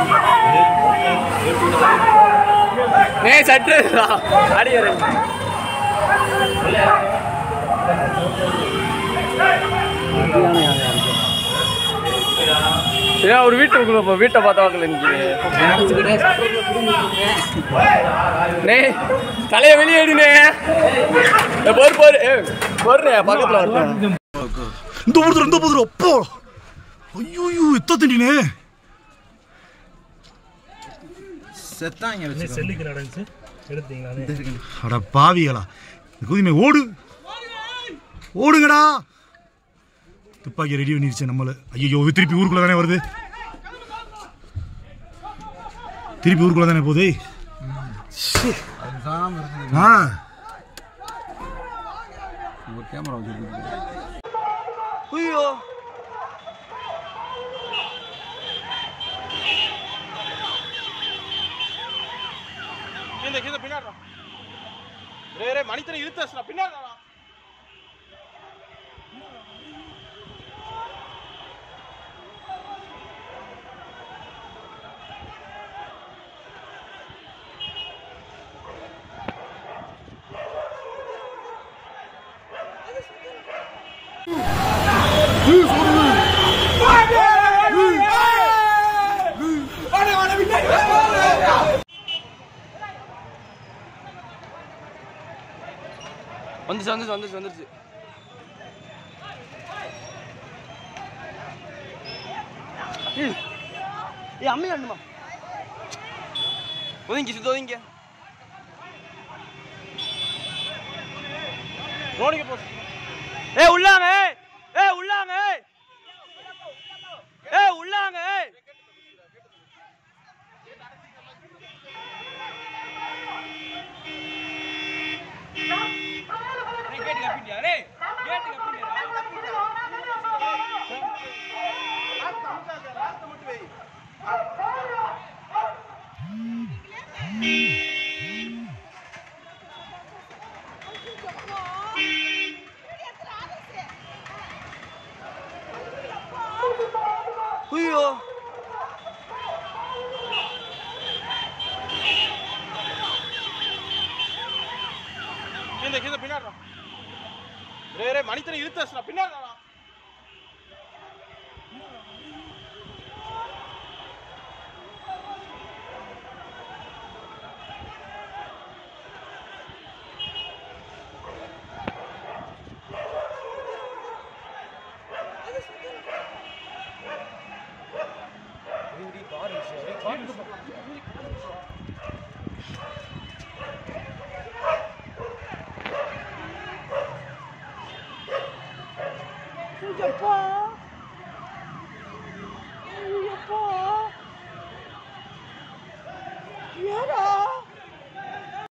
நே சட்டு அடிக்கிற ஏன் அவர் வீட்டுக்குள்ள போ வீட்டை பார்த்தா வாக்கல நிற்கிறேன் நே தலையை வெளியே எடுனே பொறு பொறு ஏ பொறுனே பக்கத்தில் வரேன் இந்த போதும் இந்த போதும் அப்போ ஐயோ எத்த திண்டினே செல்லுக்கு நடந்துச்சு எடுத்தீங்களா அட பாவிகளா இந்த குதிமை ஓடு ஓடுங்கடா துப்பாக்கி ரெடி பண்ணிருச்சு நம்மள ஐயோ திருப்பி ஊருக்குள்ள தானே வருது திருப்பி ஊருக்குள்ள தானே போகுது ஷே. ஆ ஐயோ கீழே கீழே பின்னாடி ரே ரே மணித்தனை இழுத்தாச்சுடா பின்னாடி வந்துச்சு வந்துச்சு வந்துச்சு வந்துருச்சு ஏய் ஏய் அம்மையா அண்ணுமா ஒதுங்கி சுத்த ஒதுங்க ரோனிங்க போ ஏய் உள்ளாங்க ஏய். ஏய் உள்ளாங்க ஏய். ஏய் உள்ளாங்க ஏய். ஐயோ கீழே கீழே பின்னாடி ரே ரே மணித்தனை இழுத்தாச்சுடா பின்னாடி எப்பா